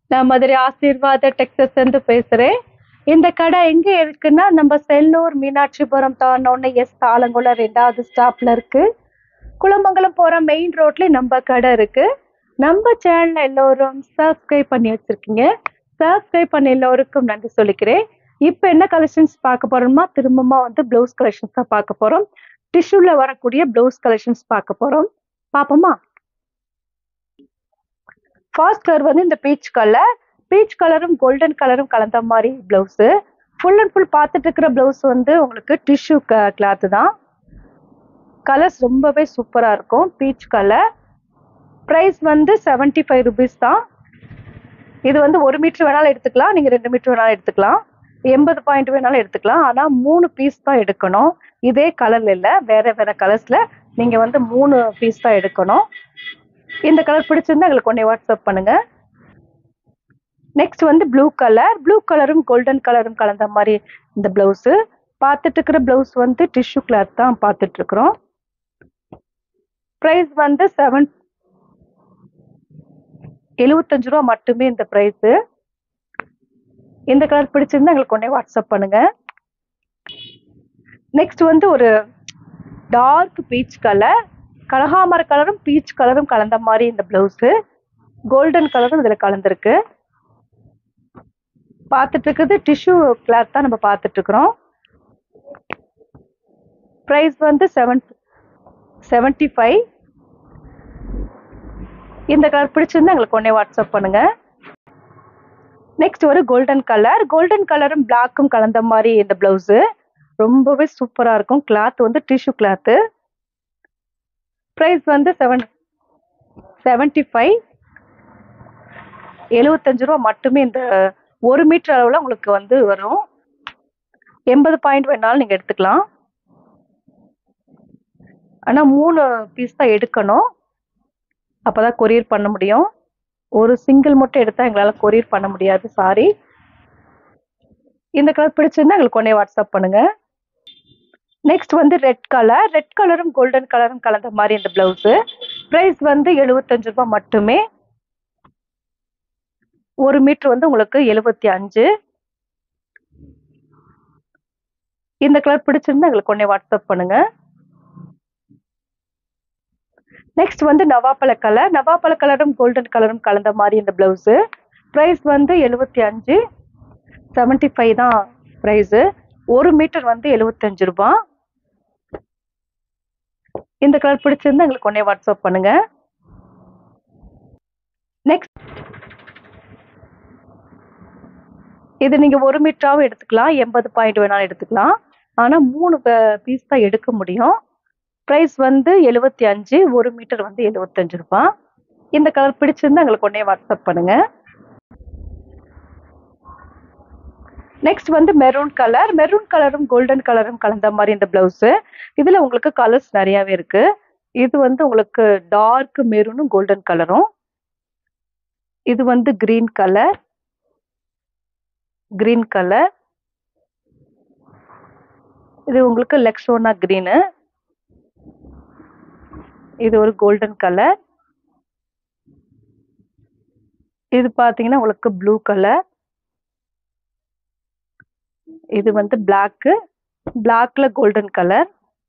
நான் மதுரை ஆசீர்வாத டெக்ஸஸ் இருந்து பேசுறேன் இந்த கடை எங்க இருக்குன்னா நம்ம செல்லூர் மீனாட்சிபுரம் தாண்டோன்னு எஸ் தாளங்குளம் ரெண்டாவது ஸ்டாப்ல இருக்கு குளமங்கலம் போற மெயின் ரோட்ல நம்ம கடை இருக்கு நம்ம சேனல் எல்லோரும் சப்ஸ்கிரைப் பண்ணி வச்சிருக்கீங்க சப்ஸ்கிரைப் பண்ண எல்லோருக்கும் நன்றி சொல்லிக்கிறேன் இப்போ என்ன கலெக்ஷன்ஸ் பார்க்க போறோம்னா திரும்பமா வந்து ப்ளவுஸ் கலெக்ஷன்ஸ் தான் பார்க்க போறோம் டிஷ்யூல வரக்கூடிய ப்ளவுஸ் கலெக்ஷன்ஸ் பார்க்க போறோம் பாப்போமா ஃபர்ஸ்ட் கலர் வந்து இந்த பீச் கலர் பீச் கலரும் கோல்டன் கலரும் கலந்த மாதிரி பிளவுஸு ஃபுல் அண்ட் ஃபுல் பார்த்துட்டு இருக்கிற பிளவுஸ் வந்து உங்களுக்கு டிஷ்யூ கிளாத்து தான் கலர்ஸ் ரொம்பவே சூப்பராக இருக்கும் பீச் கலர் ப்ரைஸ் வந்து செவன்ட்டி ஃபைவ் ருபீஸ் தான் இது வந்து ஒரு மீட்டர் வேணாலும் எடுத்துக்கலாம் நீங்கள் ரெண்டு மீட்டர் வேணாலும் எடுத்துக்கலாம் எண்பது பாயிண்ட் வேணாலும் எடுத்துக்கலாம் ஆனால் மூணு பீஸ் தான் எடுக்கணும் இதே கலர்ல இல்லை வேற வேற கலர்ஸ்ல நீங்கள் வந்து மூணு பீஸ் தான் எடுக்கணும் இந்த கலர் பிடிச்சிருந்தா எங்களுக்கு ஒன்னே வாட்ஸ்அப் பண்ணுங்க நெக்ஸ்ட் வந்து ப்ளூ கலர் ப்ளூ கலரும் கோல்டன் கலரும் கலந்த மாதிரி இந்த பிளவுஸு பார்த்துட்டு இருக்கிற பிளவுஸ் வந்து டிஷ்யூ கிளாத் தான் பார்த்துட்டு இருக்கிறோம் ப்ரைஸ் வந்து செவன் எழுபத்தஞ்சு ரூபா மட்டுமே இந்த ப்ரைஸு இந்த கலர் பிடிச்சிருந்தா எங்களுக்கு ஒன்னே வாட்ஸ்அப் பண்ணுங்க நெக்ஸ்ட் வந்து ஒரு டார்க் பீச் கலர் கனகாமர கலரும் பீச் கலரும் கலந்த மாதிரி இந்த பிளவுஸு கோல்டன் கலரும் இதில் கலந்துருக்கு பார்த்துட்டு இருக்கிறது டிஷ்யூ கிளாத் தான் நம்ம பார்த்துட்டு இருக்கிறோம் ப்ரைஸ் வந்து செவன் செவன்ட்டி ஃபைவ் இந்த கலர் பிடிச்சிருந்தா எங்களுக்கு ஒன்னே வாட்ஸ்அப் பண்ணுங்க நெக்ஸ்ட் ஒரு கோல்டன் கலர் கோல்டன் கலரும் பிளாக்கும் கலந்த மாதிரி இந்த பிளவுஸு ரொம்பவே சூப்பராக இருக்கும் கிளாத் வந்து டிஷ்யூ கிளாத்து ப்ரைஸ் வந்து செவன் செவன்ட்டி ஃபைவ் எழுபத்தஞ்சு ரூபா மட்டுமே இந்த ஒரு மீட்டர் அளவில் உங்களுக்கு வந்து வரும் எண்பது பாயிண்ட் வேணாலும் நீங்கள் எடுத்துக்கலாம் ஆனால் மூணு பீஸ் தான் எடுக்கணும் அப்போ தான் கொரியர் பண்ண முடியும் ஒரு சிங்கிள் மட்டும் எடுத்தால் எங்களால் கொரியர் பண்ண முடியாது சாரி இந்த கலர் பிடிச்சிருந்தா எங்களுக்கு ஒன்னே வாட்ஸ்அப் பண்ணுங்க நெக்ஸ்ட் வந்து ரெட் கலர் ரெட் கலரும் கோல்டன் கலரும் கலந்த மாதிரி இந்த பிளவுஸு ப்ரைஸ் வந்து எழுபத்தஞ்சு ரூபாய் மட்டுமே ஒரு மீட்டர் வந்து உங்களுக்கு எழுபத்தி அஞ்சு இந்த கலர் பிடிச்சிருந்தா எங்களுக்கு ஒன்னே வாட்ஸ்அப் பண்ணுங்க நெக்ஸ்ட் வந்து நவாப்பழ கலர் நவாப்பழ கலரும் கோல்டன் கலரும் கலந்த மாதிரி இந்த பிளவுஸு ப்ரைஸ் வந்து எழுபத்தி அஞ்சு செவன்ட்டி ஃபைவ் தான் ப்ரைஸு ஒரு மீட்டர் வந்து எழுபத்தஞ்சு ரூபாய் இந்த கலர் பிடிச்சிருந்தா எங்களுக்கு ஒன்னே வாட்ஸ்அப் பண்ணுங்க நெக்ஸ்ட் இது நீங்க ஒரு மீட்டராவும் எடுத்துக்கலாம் எண்பது பாயிண்ட் வேணாலும் எடுத்துக்கலாம் ஆனா மூணு பீஸ் தான் எடுக்க முடியும் ப்ரைஸ் வந்து எழுபத்தி அஞ்சு ஒரு மீட்டர் வந்து எழுபத்தஞ்சு ரூபாய் இந்த கலர் பிடிச்சிருந்தா எங்களுக்கு ஒன்னே வாட்ஸ்அப் பண்ணுங்க நெக்ஸ்ட் வந்து மெரூன் கலர் மெரூன் கலரும் கோல்டன் கலரும் கலந்த மாதிரி இந்த பிளவுஸு இதில் உங்களுக்கு கலர்ஸ் நிறையாவே இருக்கு இது வந்து உங்களுக்கு டார்க் மெரூனும் கோல்டன் கலரும் இது வந்து கிரீன் கலர் கிரீன் கலர் இது உங்களுக்கு லெக்ஸோனா கிரீனு இது ஒரு கோல்டன் கலர் இது பார்த்தீங்கன்னா உங்களுக்கு ப்ளூ கலர் இது வந்து பிளாக்கு பிளாக்ல கோல்டன் கலர்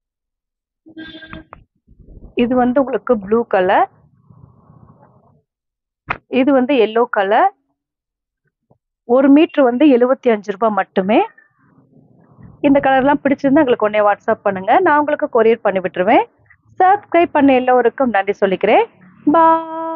இது வந்து உங்களுக்கு ப்ளூ கலர் இது வந்து எல்லோ கலர் ஒரு மீட்ரு வந்து எழுபத்தி அஞ்சு ரூபாய் மட்டுமே இந்த கலர்லாம் பிடிச்சிருந்தா எங்களுக்கு ஒன்னே வாட்ஸ்அப் பண்ணுங்க நான் உங்களுக்கு கொரியர் பண்ணி விட்டுருவேன் சப்ஸ்கிரைப் பண்ண எல்லோருக்கும் நன்றி சொல்லிக்கிறேன் பாய்